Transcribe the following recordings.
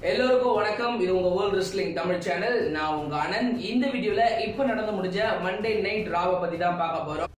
எல்லோருக்கும் வணக்கம் இது உங்க வேர்ல்ட் ரெஸ்லிங் தமிழ் சேனல் நான் உங்க அனந்த் இந்த வீடியோல இப்ப நடந்து முடிஞ்ச மண்டே நைட் ராவை பத்தி தான் பார்க்க போறோம்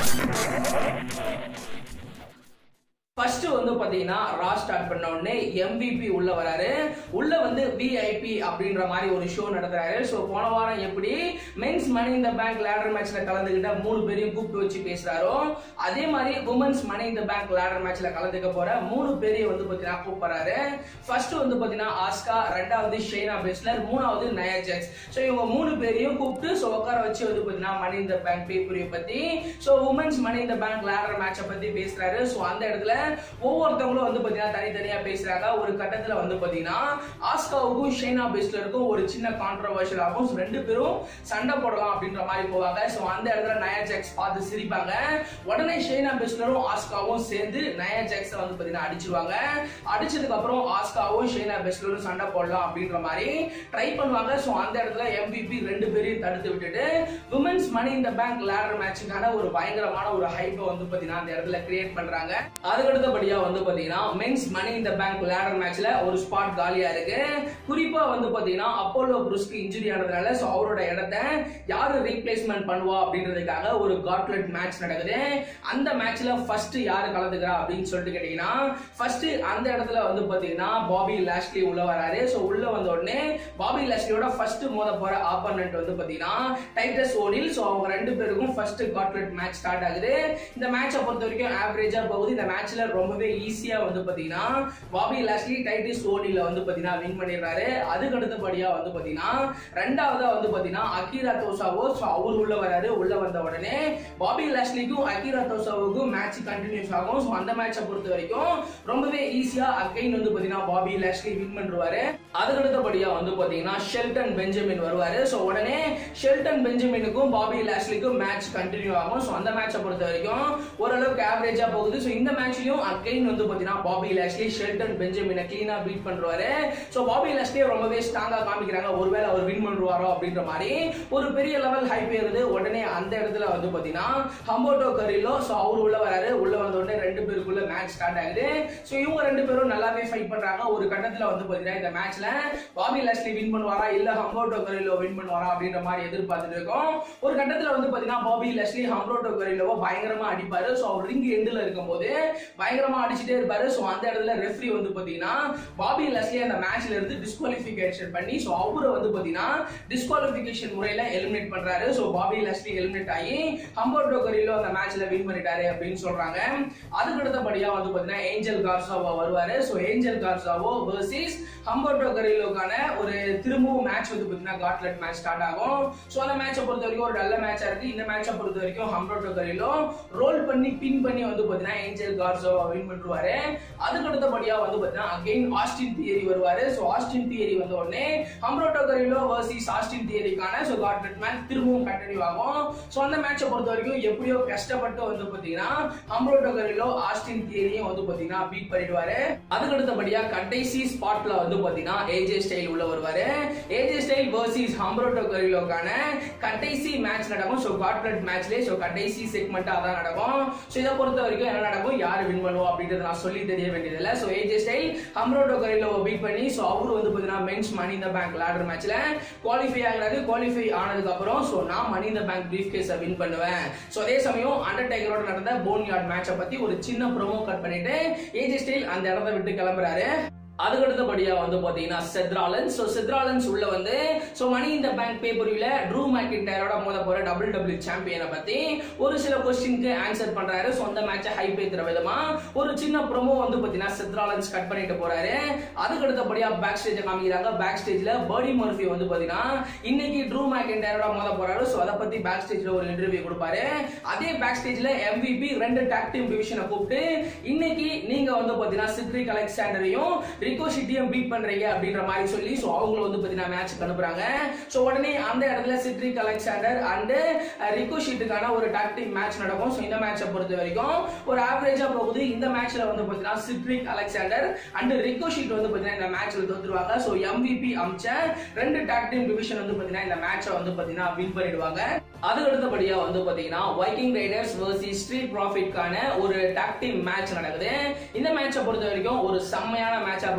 ஃபர்ஸ்ட் வந்து பாத்தீங்கன்னா ரா ஸ்டார்ட் பண்ண உடனே எம்பிபி உள்ள வராரு உள்ள வந்து விஐபி அப்படின்ற மாதிரி ஒரு ஷோ நடத்துறாரு ஸோ போன வாரம் எப்படி men's money in the bank ladder மேட்ச்ல கலந்துக்கிட்ட மூணு பேரையும் கூப்பிட்டு வச்சு பேசுறாரோ அதே மாதிரி உமன்ஸ் மணி இந்த பேங்க் லேடர் மேட்ச்ல கலந்துக்க போற மூணு பேரையும் வந்து பாத்தீங்கன்னா கூப்பிடுறாரு ஃபர்ஸ்ட் வந்து பாத்தீங்கன்னா ஆஸ்கா ரெண்டாவது ஷேனா பெஸ்லர் மூணாவது நயா ஜெக்ஸ் ஸோ இவங்க மூணு பேரையும் கூப்பிட்டு ஸோ உட்கார வச்சு வந்து பாத்தீங்கன்னா மணி இந்த பேங்க் பேப்பரிய பத்தி ஸோ உமன்ஸ் மணி இந்த பேங்க் லேடர் மேட்சை பத்தி பேசுறாரு ஸோ அந்த இடத்துல ஒவ்வொருத்தவங்களும் வந்து பாத்தீங்கன்னா தனித்தனியா பேசுறாங்க ஒரு கட்டத்துல வந்து பாத்தீங்கன்னா ஆஸ்காவுக்கும் ஷேனா பெஸ்லருக்கும் ஒரு சின்ன கான்ட்ரவர்ஷியல் ஆகும் So, ரெண்டு பேரும் சண்டை போடலாம் அப்படின்ற மாதிரி போவாங்க ஸோ அந்த இடத்துல நயா ஜாக்ஸ் பார்த்து சிரிப்பாங்க உடனே ஷேனா பெஸ்லரும் ஆஸ்காவும் சேர்ந்து நயா ஜாக்ஸை வந்து பாத்தீங்கன்னா அடிச்சிருவாங்க அடிச்சதுக்கு அப்புறம் ஆஸ்காவும் ஷேனா பெஸ்லரும் சண்டை போடலாம் அப்படின்ற மாதிரி ட்ரை பண்ணுவாங்க ஸோ அந்த இடத்துல எம்பிபி ரெண்டு பேரையும் தடுத்து விட்டுட்டு விமன்ஸ் மணி இந்த பேங்க் லேடர் மேட்சுக்கான ஒரு பயங்கரமான ஒரு ஹைப்பை வந்து பாத்தீங்கன்னா அந்த இடத்துல கிரியேட் பண்றாங்க அதுக்கு அடுத்தபடியா வந்து பாத்தீங்கன்னா men's money in the bank ladder மேட்ச்ல ஒரு ஸ்பாட் காலியா இருக்கு குறிப்பா வந்து பாத்தீங்கன்னா அப்போலோ புருஸ்க்கு இன்ஜுரி ஆனதுனால சோ அவரோட இடத்த யாரு ரீப்ளேஸ்மெண்ட் பண்ணுவா அப்படின்றதுக்காக ஒரு காட்லெட் மேட்ச் நடக்குது அந்த மேட்ச்ல ஃபர்ஸ்ட் யாரு கலந்துக்கிறா அப்படின்னு சொல்லிட்டு கேட்டீங்கன்னா ஃபர்ஸ்ட் அந்த இடத்துல வந்து பாத்தீங்கன்னா பாபி லாஷ்லி உள்ள வராரு சோ உள்ள வந்த உடனே பாபி லாஷ்லியோட ஃபர்ஸ்ட் மோத போற ஆப்போனன்ட் வந்து பாத்தீங்கன்னா டைட்டஸ் ஓடில் சோ அவங்க ரெண்டு பேருக்கும் ஃபர்ஸ்ட் காட்லெட் மேட்ச் ஸ்டார்ட் ஆகுது இந்த மேட்சை பொறுத்த வரைக்கும் ஆவரேஜா போகுது இந்த மேட்ச்ல ரொம்பவே ஈஸியா வந்து பாத்தீங்கன்னா பாபி லாஷ்லி டைட்டிஸ் ஓடில வந்து பாத்தீங்கன்னா வின் பண்ணிடுறாரு அதுக்கு அடுத்தபடியா வந்து பாத்தீங்கன்னா ரெண்டாவதா வந்து பாத்தீங்கன்னா அகிரா தோசாவோ so அவர் உள்ள வராரு உள்ள வந்த உடனே பாபி லாஷ்லிக்கும் அகிரா தோசாவுக்கும் மேட்ச் கண்டினியூஸ் ஆகும் ஸோ அந்த மேட்சை பொறுத்த வரைக்கும் ரொம்பவே ஈஸியா அகைன் வந்து பாத்தீங்கன்னா பாபி லாஷ்லி வின் பண்ணுவாரு அதுக்கு அடுத்தபடியா வந்து பாத்தீங்கன்னா ஷெல்டன் பெஞ்சமின் வருவாரு ஸோ உடனே ஷெல்டன் பெஞ்சமினுக்கும் பாபி லாஷ்லிக்கும் மேட்ச் கண்டினியூ ஆகும் ஸோ அந்த மேட்சை பொறுத்த வரைக்கும் ஓரளவுக்கு ஆவரேஜா போகுது ஸோ இந்த மேட்ச்லயும் அகைன் வந்து பாத்தீங்கன்னா பாபி லாஷ்லி ஷெல்டன் பெஞ்சமினை கிளீனா பீட் பண்றாரு ஸோ பாபி லாஷ்லியை ரொம்பவே ஸ்ட்ராங்கா காமிக்கிறாங்க ஒருவேளை அவர் வின் பண்ணுவாரோ அப்படின்ற மாதிரி ஒரு பெரிய லெவல் ஹைப் ஏறுது உடனே அந்த இடத்துல வந்து பாத்தீங்கன்னா ஹம்போட்டோ கரிலோ ஸோ அவர் உள்ள வராரு உள்ள வந்த உடனே ரெண்டு பேருக்குள்ள மேட்ச் ஸ்டார்ட் ஆகுது ஸோ இவங்க ரெண்டு பேரும் நல்லாவே ஃபைட் பண்றாங்க ஒரு கட்டத்துல வந்து பாத்தீங்கன்னா இந்த மேட்ச்ல பாபி லாஷ்லி வின் பண்ணுவாரா இல்ல ஹம்போட்டோ கரிலோ வின் பண்ணுவாரா அப்படின்ற மாதிரி எதிர்பார்த்துட்டு இருக்கோம் ஒரு கட்டத்துல வந்து பாத்தீங்கன்னா பாபி லாஷ்லி ஹம்போட்டோ கரிலோவை பயங்கரமா அடிப்பாரு ஸோ அவர் ரிங் எண்டில் இருக்கும்போது பயங்கரமா அடிச்சுட்டே இருப்பாரு ஸோ அந்த இடத்துல ரெஃப்ரி வந்து பாத்தீங்கன்னா பாபி லஸ்லி அந்த மேட்ச்ல இருந்து டிஸ்குவாலிஃபிகேஷன் பண்ணி ஸோ அவரை வந்து பாத்தீங்கன்னா டிஸ்குவாலிஃபிகேஷன் முறையில எலிமினேட் பண்றாரு ஸோ பாபி லஸ்லி எலிமினேட் ஆகி ஹம்பர்டோ கரிலோ அந்த மேட்ச்ல வின் பண்ணிட்டாரு அப்படின்னு சொல்றாங்க அதுக்கு அடுத்தபடியா வந்து பாத்தீங்கன்னா ஏஞ்சல் கார்சாவோ வருவாரு ஸோ ஏஞ்சல் கார்சாவோ வர்சஸ் ஹம்பர்டோ கரிலோக்கான ஒரு திரும்பவும் மேட்ச் வந்து பாத்தீங்கன்னா காட்லெட் மேட்ச் ஸ்டார்ட் ஆகும் ஸோ அந்த மேட்சை பொறுத்த வரைக்கும் ஒரு நல்ல மேட்சா இருக்கு இந்த மேட்சை பொறுத்த வரைக்கும் ஹம்பர்டோ கரிலோ ரோல் பண்ணி பின் பண்ணி வந்து பாத்தீங்கன்னா ஏஞ்சல் கார்சோவா வின் பண்ணுவாரு அதுக்கு அடுத்தபடியா வந்து பாத்தீங்கன்னா அகைன் ஆஸ்டின் தியரி வருவாரு சோ ஆஸ்டின் தியரி வந்த உடனே ஹம்ரோட்டோ கரிலோ வர்சஸ் ஆஸ்டின் தியரிக்கான சோ காட்லெட் மேட்ச் திரும்பவும் கண்டினியூ ஆகும் சோ அந்த மேட்சை பொறுத்த வரைக்கும் எப்படியோ கஷ்டப்பட்டு வந்து பாத்தீங்கன்னா ஹம்ரோட்டோ கரிலோ ஆஸ்டின் தியரியும் வந்து பாத்தீங்கன்னா பீட் பண்ணிடுவாரு அதுக்கு அடுத்தபடியா கடைசி ஸ்பாட்ல வந்து பாத்தீங்கன்னா ஏஜே ஸ்டைல் உள்ள வருவாரு ஏஜே ஸ்டைல் வர்சஸ் ஹம்ரோட்டோ கரிலோக்கான கடைசி மேட்ச் நடக்கும் சோ காட்லெட் மேட்ச்லயே சோ கடைசி செக்மெண்ட் அதான் நடக்கும் சோ இதை பொறுத்த வரைக்கும் என்ன நடக்கும் யார் வின் பண்ணுவோம் அப்படின்றது நான் சொல்லி தெரிய வேண்டியதில்லை so AJ Styles Humberto Carrillo beat பண்ணி ஸோ அவரு வந்து பார்த்தீங்கன்னா men's money in the bank ladder மேட்ச்ல குவாலிஃபை ஆகிறாரு குவாலிஃபை ஆனதுக்கு அப்புறம் ஸோ நான் மணி இந்த பேங்க் பிரீஃப் கேஸை வின் பண்ணுவேன் ஸோ அதே சமயம் அண்டர்டேக்கரோட நடந்த போன் யார்ட் மேட்சை பத்தி ஒரு சின்ன ப்ரோமோ கட் பண்ணிட்டு ஏஜே ஸ்டைல் அந்த இடத்த விட்டு கிளம்புறாரு அதுக்கு அடுத்தபடியா வந்து பாத்தீங்கன்னா செத்ராலன்ஸ் ஸோ செத்ராலன்ஸ் உள்ள வந்து ஸோ மணி இந்த பேங்க் பேப்பரியில ட்ரூ மேக்கின்டயரோட மோத போற டபுள் டபுள் சாம்பியனை பத்தி ஒரு சில கொஸ்டினுக்கு ஆன்சர் பண்றாரு ஸோ அந்த மேட்சை ஹைப் ஏத்துற விதமா ஒரு சின்ன ப்ரோமோ வந்து பாத்தீங்கன்னா செத்ராலன்ஸ் கட் பண்ணிட்டு போறாரு அதுக்கு அடுத்தபடியா பேக் ஸ்டேஜை காமிக்கிறாங்க பேக் ஸ்டேஜ்ல பர்டி மர்ஃபி வந்து பாத்தீங்கன்னா இன்னைக்கு ட்ரூ மேக்கின்டயரோட மோத போறாரு ஸோ அதை பத்தி பேக் ஸ்டேஜ்ல ஒரு இன்டர்வியூ கொடுப்பாரு அதே பேக் ஸ்டேஜ்ல எம்விபி ரெண்டு டாக் டீம் டிவிஷனை கூப்பிட்டு இன்னைக்கு நீங்க வந்து பாத்தீங்கன்னா சிட்ரிக் அலெக்சாண்டரையும் ரிகோஷிட்டியும் பீட் பண்றீங்க அப்படின்ற மாதிரி சொல்லி ஸோ அவங்களும் வந்து பாத்தீங்கன்னா மேட்ச் அனுப்புறாங்க ஸோ உடனே அந்த இடத்துல சிட்ரிக் அலெக்சாண்டர் அண்ட் ரிகோஷிட்டுக்கான ஒரு டாக்டிக் மேட்ச் நடக்கும் ஸோ இந்த மேட்சை பொறுத்த வரைக்கும் ஒரு ஆவரேஜா போகுது இந்த மேட்ச்ல வந்து பாத்தீங்கன்னா சிட்ரிக் அலெக்சாண்டர் அண்ட் ரிகோஷிட் வந்து பாத்தீங்கன்னா இந்த மேட்ச்ல தோத்துருவாங்க ஸோ எம்விபி அமிச்ச ரெண்டு டாக்டிக் டிவிஷன் வந்து பாத்தீங்கன்னா இந்த மேட்சை வந்து பாத்தீங்கன்னா வின் பண்ணிடுவாங்க அதுக்கு அடுத்தபடியா வந்து பாத்தீங்கன்னா வைக்கிங் ரைடர்ஸ் வர்சஸ் ஸ்ட்ரீட் ப்ராஃபிட்கான ஒரு டாக் டீம் மேட்ச் நடக்குது இந்த மேட்சை பொறுத்த வரைக்கும் ஒரு செம்மையான மேட்சா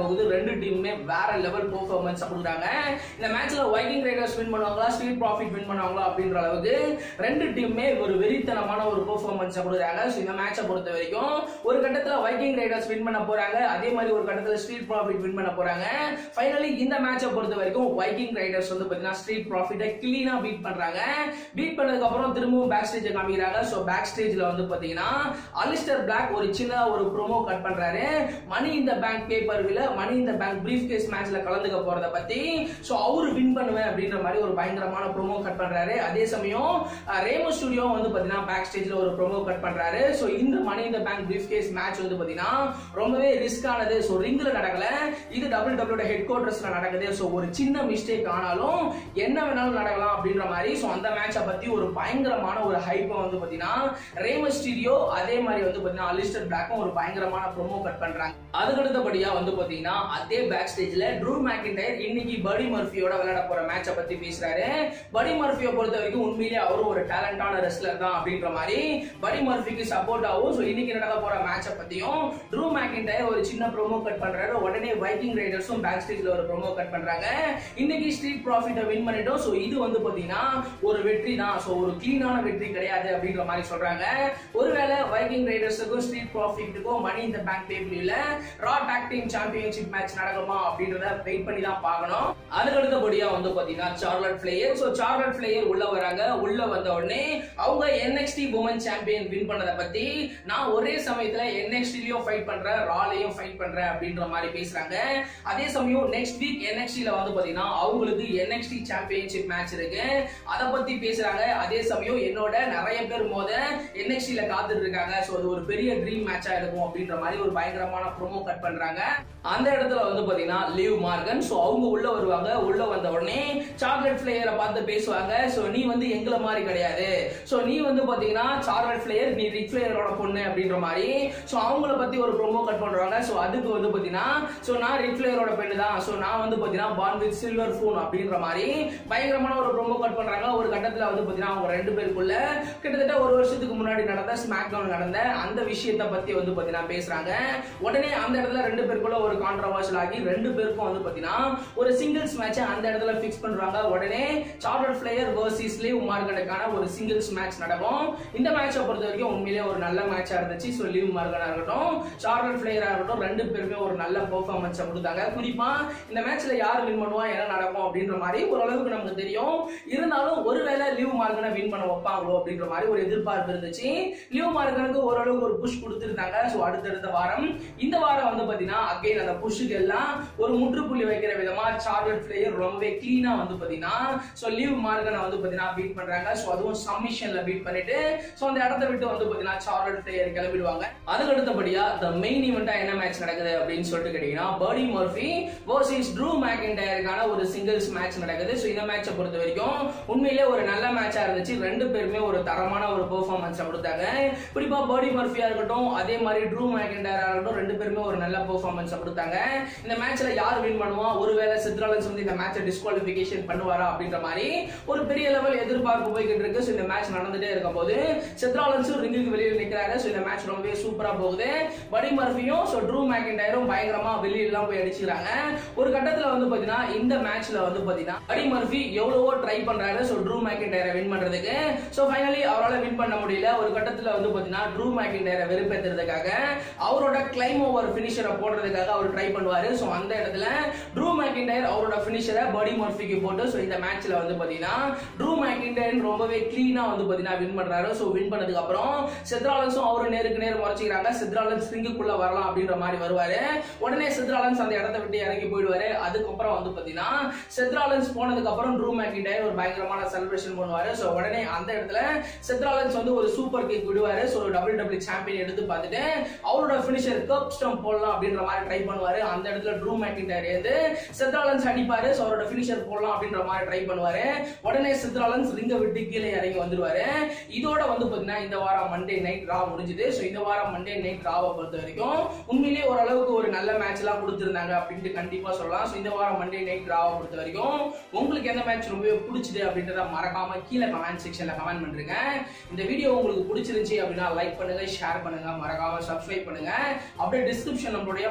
போகுது ரெண்டு டீமுமே வேற லெவல் பெர்ஃபார்மன்ஸ் கொடுக்குறாங்க இந்த மேட்ச்ல வைக்கிங் ரைடர்ஸ் வின் பண்ணுவாங்களா ஸ்ட்ரீட் ப்ராஃபிட் வின் பண்ணுவாங்களா அப்படின்ற அளவுக்கு ரெண்டு டீமுமே ஒரு வெறித்தனமான ஒரு பெர்ஃபார்மன்ஸ் கொடுக்குறாங்க ஸோ இந்த மேட்சை பொறுத்த வரைக்கும் ஒரு கட்டத்துல வைக்கிங் ரைடர்ஸ் வின் பண்ண போறாங்க அதே மாதிரி ஒரு கட்டத்துல ஸ்ட்ரீட் ப்ராஃபிட் வின் பண்ண போறாங்க ஃபைனலி இந்த மேட்சை பொறுத்த வரைக்கும் வைக்கிங் ரைடர்ஸ் வந்து பாத்தீங்கன்னா ஸ்ட்ரீட் ப்ராஃபிட்டை கிளீனா பீட் பண்றாங்க பீட் பண்ணதுக்கு அப்புறம் திரும்பவும் பேக் ஸ்டேஜ் காமிக்கிறாங்க ஸோ பேக் ஸ்டேஜ்ல வந்து பாத்தீங்கன்னா அலிஸ்டர் பிளாக் ஒரு சின்னதா ஒரு ப்ரோமோ கட் பண்றாரு மணி இந்த பேங்க் பேப்பர் வில மணி இந்த பேங்க் பிரீஃப் கேஸ் மேட்ச்ல கலந்துக்க போறத பத்தி ஸோ அவரு வின் பண்ணுவேன் அப்படின்ற மாதிரி ஒரு பயங்கரமான ப்ரோமோ கட் பண்றாரு அதே சமயம் ரேமோ ஸ்டுடியோ வந்து பாத்தீங்கன்னா பேக் ஸ்டேஜ்ல ஒரு ப்ரோமோ கட் பண்றாரு ஸோ இந்த மணி in the bank brief case match வந்து பாத்தீங்கன்னா ரொம்பவே ரிஸ்க் ஆனது ஸோ ரிங்ல நடக்கல இது டபிள் டபிள்யூட ஹெட் குவார்டர்ஸ்ல நடக்குது ஸோ ஒரு சின்ன மிஸ்டேக் ஆனாலும் என்ன வேணாலும் நடக்கலாம் அப்படின்ற மாதிரி ஸோ அந்த மேட்சை பத்தி ஒரு பயங்கரமான ஒரு ஹைப்பை வந்து பாத்தீங்கன்னா ரேமோ ஸ்டுடியோ அதே மாதிரி வந்து பாத்தீங்கன்னா அலிஸ்டர் பிளாக்கும் ஒரு பயங்கரமான ப்ரோமோ கட் பண்றாங்க அதுக்கு அடுத்தபடியா வந்து பாத்தீங்கன்னா அதே பேக் ஸ்டேஜ்ல ட்ரூ மேக்கின்டயர் இன்னைக்கு படி மர்ஃபியோட விளையாட போற மேட்சை பத்தி பேசுறாரு படி மர்ஃபியை பொறுத்த வரைக்கும் உண்மையிலேயே அவரும் ஒரு டேலண்டான ரெஸ்லர் தான் அப்படின்ற மாதிரி படி மர்ஃபிக்கு சப்போர்ட் ஆகும் ஸோ இன்னைக்கு நடக்க போற மேட்சை பத்தியும் ட்ரூ மேக்கின்டயர் ஒரு சின்ன ப்ரோமோ கட் பண்றாரு உடனே வைக்கிங் ரைடர்ஸும் பேக் ஸ்டேஜ்ல ஒரு ப்ரோமோ கட் பண்றாங்க இன்னைக்கு ஸ்ட்ரீட் ப்ராஃபிட்டை வின் பண்ணிட்டோம் ஸோ இது வந்து பாத்தீங்கன்னா ஒரு வெற்றி தான் ஸோ ஒரு கிளீனான வெற்றி கிடையாது அப்படின்ற மாதிரி சொல்றாங்க ஒருவேளை வைக்கிங் ரைடர்ஸுக்கும் ஸ்ட்ரீட் ப்ராஃபிட்டுக்கும் மணி இந்த பேங்க் பேபிள்ல Raw tag team championship match நடக்குமா அப்படின்றத வெயிட் பண்ணி தான் பார்க்கணும் அதுக்கு அடுத்தபடியா வந்து பாத்தீங்கன்னா Charlotte Flair so Charlotte Flair உள்ள வராங்க உள்ள வந்த உடனே அவங்க என்எக்ஸ்டி உமன் சாம்பியன் வின் பண்ணதை பத்தி நான் ஒரே சமயத்துல என்எக்ஸ்டிலயும் ஃபைட் பண்றேன் ராலையும் ஃபைட் பண்றேன் அப்படின்ற மாதிரி பேசுறாங்க அதே சமயம் நெக்ஸ்ட் வீக் என்எக்ஸ்டில வந்து பாத்தீங்கன்னா அவங்களுக்கு என்எக்ஸ்டி சாம்பியன்ஷிப் மேட்ச் இருக்கு அதை பத்தி பேசுறாங்க அதே சமயம் என்னோட நிறைய பேர் மோத என்எக்ஸ்டில காத்துட்டு இருக்காங்க ஸோ அது ஒரு பெரிய ட்ரீம் மேட்சா இருக்கும் அப்படின்ற மாதிரி ஒரு பயங்கரமான ப்ரோமோ கட் பண்றாங்க அந்த இடத்துல வந்து பாத்தீங்கன்னா லீவ் மார்கன் ஸோ அவங்க உள்ள வருவாங்க உள்ள வந்த உடனே சாக்லேட் பிளேயரை பார்த்து பேசுவாங்க ஸோ நீ வந்து எங்களை மாதிரி கிடையாது ஸோ நீ வந்து பாத்தீங்கன்னா சாக்லேட் பிளேயர் நீ ரிக் பிளேயரோட பொண்ணு அப்படின்ற மாதிரி ஸோ அவங்கள பத்தி ஒரு ப்ரோமோ கட் பண்றாங்க ஸோ அதுக்கு வந்து பாத்தீங்கன்னா ஸோ நான் ரிக் பிளேயரோட பெண்ணு தான் ஸோ நான் வந்து பாத்தீங்கன்னா பான் வித் சில்வர் ஃபோன் அப்படின்ற மாதிரி பயங்கரமான ஒரு ப்ரோமோ கட் பண்றாங்க ஒரு கட்டத்துல வந்து பாத்தீங்கன்னா அவங்க ரெண்டு பேருக்குள்ள கிட்டத்தட்ட ஒரு வருஷத்துக்கு முன்னாடி நடந்த ஸ்மாக் டவுன் நடந்த அந்த விஷயத்தை பத்தி வந்து பாத்தீங்கன்னா பேசுறாங்க உடனே அந்த இடத்துல ரெண்டு பேருக்குள்ள ஒரு கான்ட்ரவர்ஷியல் ஆகி ரெண்டு பேருக்கும் வந்து பாத்தீங்கன்னா ஒரு சிங்கிள்ஸ் மேட்ச் அந்த இடத்துல பிக்ஸ் பண்றாங்க உடனே சார்லட் பிளேயர் வர்சஸ் லீவ் மார்கனுக்கான ஒரு சிங்கிள்ஸ் மேட்ச் நடக்கும் இந்த மேட்சை பொறுத்த வரைக்கும் உண்மையிலேயே ஒரு நல்ல மேட்சா இருந்துச்சு ஸோ லீவ் மார்கனா இருக்கட்டும் சார்லட் பிளேயரா இருக்கட்டும் ரெண்டு பேருமே ஒரு நல்ல பெர்ஃபார்மன்ஸ் கொடுத்தாங்க குறிப்பா இந்த மேட்ச்ல யார் வின் பண்ணுவா என்ன நடக்கும் அப்படின்ற மாதிரி ஓரளவுக்கு நமக்கு தெரியும் இருந்தாலும் ஒருவேளை லீவ் மார்கனை வின் பண்ண வைப்பாங்களோ அப்படின்ற மாதிரி ஒரு எதிர்பார்ப்பு இருந்துச்சு லீவ் மார்கனுக்கு ஓரளவுக்கு ஒரு புஷ் கொடுத்துருந்தாங்க ஸோ அடுத்தடுத்த வாரம் இந்த வாரம் வந்து பாத்தீங்கன்னா அகைன் அந்த புஷ்ஷுக்கு எல்லாம் ஒரு முற்றுப்புள்ளி வைக்கிற விதமா சார்லட் பிளேயர் ரொம்பவே கிளீனா வந்து பாத்தீங்கன்னா ஸோ லீவ் மார்கனை வந்து பாத்தீங்கன்னா பீட் பண்றாங்க ஸோ அதுவும் சப்மிஷன்ல பீட் பண்ணிட்டு ஸோ அந்த இடத்த விட்டு வந்து பாத்தீங்கன்னா சார்லட் பிளேயர் கிளம்பிடுவாங்க அதுக்கு அடுத்தபடியா த மெயின் ஈவெண்டா என்ன மேட்ச் நடக்குது அப்படின்னு சொல்லிட்டு கேட்டீங்கன்னா பர்டி மர்ஃபி வர்சஸ் ட்ரூ மேக்கின்டயருக்கான ஒரு சிங்கிள்ஸ் மேட்ச் நடக்குது ஸோ இந்த மேட்சை பொறுத்த வரைக்கும் உண்மையிலே ஒரு நல்ல மேட்சா இருந்துச்சு ரெண்டு பேருமே ஒரு தரமான ஒரு பெர்ஃபார்மன்ஸ் கொடுத்தாங்க குறிப்பா பர்டி மர்ஃபியா இருக்கட்டும் அதே மாதிரி ட்ரூ மேக்கின்டயரா இருக்கட்டும் ரெண்டு பேருமே ஒரு நல்ல பெர்ஃபார்மன்ஸ் கொடுத்தாங்க இந்த மேட்ச்ல யார் வின் பண்ணுவா ஒருவேளை சித்ராலன்ஸ் வந்து இந்த மேட்சை டிஸ்குவாலிஃபிகேஷன் பண்ணுவாரா அப்படின்ற மாதிரி ஒரு பெரிய லெவல் எதிர்பார்ப்பு போய்கிட்டு இருக்கு ஸோ இந்த மேட்ச் நடந்துட்டே இருக்கும் போது சித்ராலன்ஸும் ரிங்குக்கு வெளியில் நிற்கிறாரு ஸோ இந்த மேட்ச் ரொம்பவே சூப்பரா போகுது படி மர்ஃபியும் ஸோ ட்ரூ மேக்கின்டயரும் பயங்கரமா வெளியிலாம் போய் அடிச்சுக்கிறாங்க ஒரு கட்டத்துல வந்து பாத்தீங்கன்னா இந்த மேட்ச்ல வந்து பாத்தீங்கன்னா படி மர்ஃபி எவ்வளவோ ட்ரை பண்றாரு ஸோ ட்ரூ மேக்கின்டயரை வின் பண்றதுக்கு ஸோ ஃபைனலி அவரால் வின் பண்ண முடியல ஒரு கட்டத்துல வந்து பாத்தீங்கன்னா ட்ரூ மேக்கின்டயரை வெறுப்பேற்றுறதுக்காக அவரோட கிளைம் ஓவர் ஃபினிஷரை போடுறதுக்காக அவர் ட்ரை பண்ணுவாரு ஸோ அந்த இடத்துல ட்ரூ மேக்கின்டயர் அவரோட ஃபினிஷரை படி மர்ஃபிக்கு போட்டு ஸோ இந்த மேட்ச்ல வந்து பாத்தீங்கன்னா ட்ரூ மேக்கின்டயர் ரொம்பவே கிளீனா வந்து பாத்தீங்கன்னா வின் பண்றாரு ஸோ வின் பண்ணதுக்கு அப்புறம் செத்ராலன்ஸும் அவரு நேருக்கு நேர் முறைச்சிக்கிறாங்க செத்ராலன்ஸ் ரிங்குக்குள்ள வரலாம் அப்படின்ற மாதிரி வருவாரு உடனே செத்ராலன்ஸ் அந்த இடத்த விட்டு இறங்கி போயிடுவாரு அதுக்கப்புறம் வந்து பாத்தீங்கன்னா செத்ராலன்ஸ் போனதுக்கு அப்புறம் ட்ரூ மேக்கின்டயர் ஒரு பயங்கரமான செலிப்ரேஷன் பண்ணுவாரு ஸோ உடனே அந்த இடத்துல செத்ராலன்ஸ் வந்து ஒரு சூப்பர் கிக் விடுவாரு ஸோ டபிள் டபிள்யூ சாம்பியன் எடுத்து பார்த்துட்டு அவரோட ஃபினிஷர் கப் ஸ்டம் போடலாம் அப்படின்ற மாதிரி ட்ரை பண்ணுவாரு அந்த இடத்துல ட்ரூ மேக்கின்டயர் வந்து செத்ராலன்ஸ் அடிப்பாரு ஸோ அவரோட ஃபினிஷர் போடலாம் அப்படின்ற மாதிரி ட்ரை பண்ணுவாரு உடனே செத்ராலன்ஸ் ரிங்க விட்டு கீழே இறங்கி வந்துருவாரு இதோட வந்து பாத்தீங்கன்னா இந்த வாரம் மண்டே நைட் ரா முடிஞ்சுது ஸோ இந்த வாரம் மண்டே நைட் ராவை பொறுத்த வரைக்கும் உண்மையிலேயே ஓரளவுக்கு ஒரு நல்ல மேட்ச் எல்லாம் கொடுத்துருந்தாங்க அப்படின்ட்டு கண்டிப்பா சொல்லலாம் ஸோ இந்த வாரம் மண்டே நைட் ராவை பொறுத்த வரைக்கும் உங்களுக்கு எந்த மேட்ச் ரொம்பவே பிடிச்சது அப்படின்றத மறக்காம கீழே கமெண்ட் செக்ஷன்ல கமெண்ட் பண்றீங்க இந்த வீடியோ உங்களுக்கு பிடிச்சிருந்துச்சு அப்படின்னா லைக் பண்ணுங்க ஷேர் பண்ணுங்க மறக்காம சப்ஸ்கிரைப் பண்ணுங்க அப்படியே டிஸ்கிரிப்ஷன் நம்மளுடைய ஃபேஸ்புக்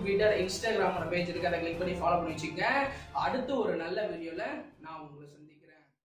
ட்விட்டர் இன்ஸ்டாகிராமோட பேஜ் இருக்கு அதை கிளிக் பண்ணி ஃபாலோ பண்ணி வச்சுக்கோங்க அடுத்து ஒரு நல்ல வீடியோல நான் உங்களை சந்திக்கிறேன்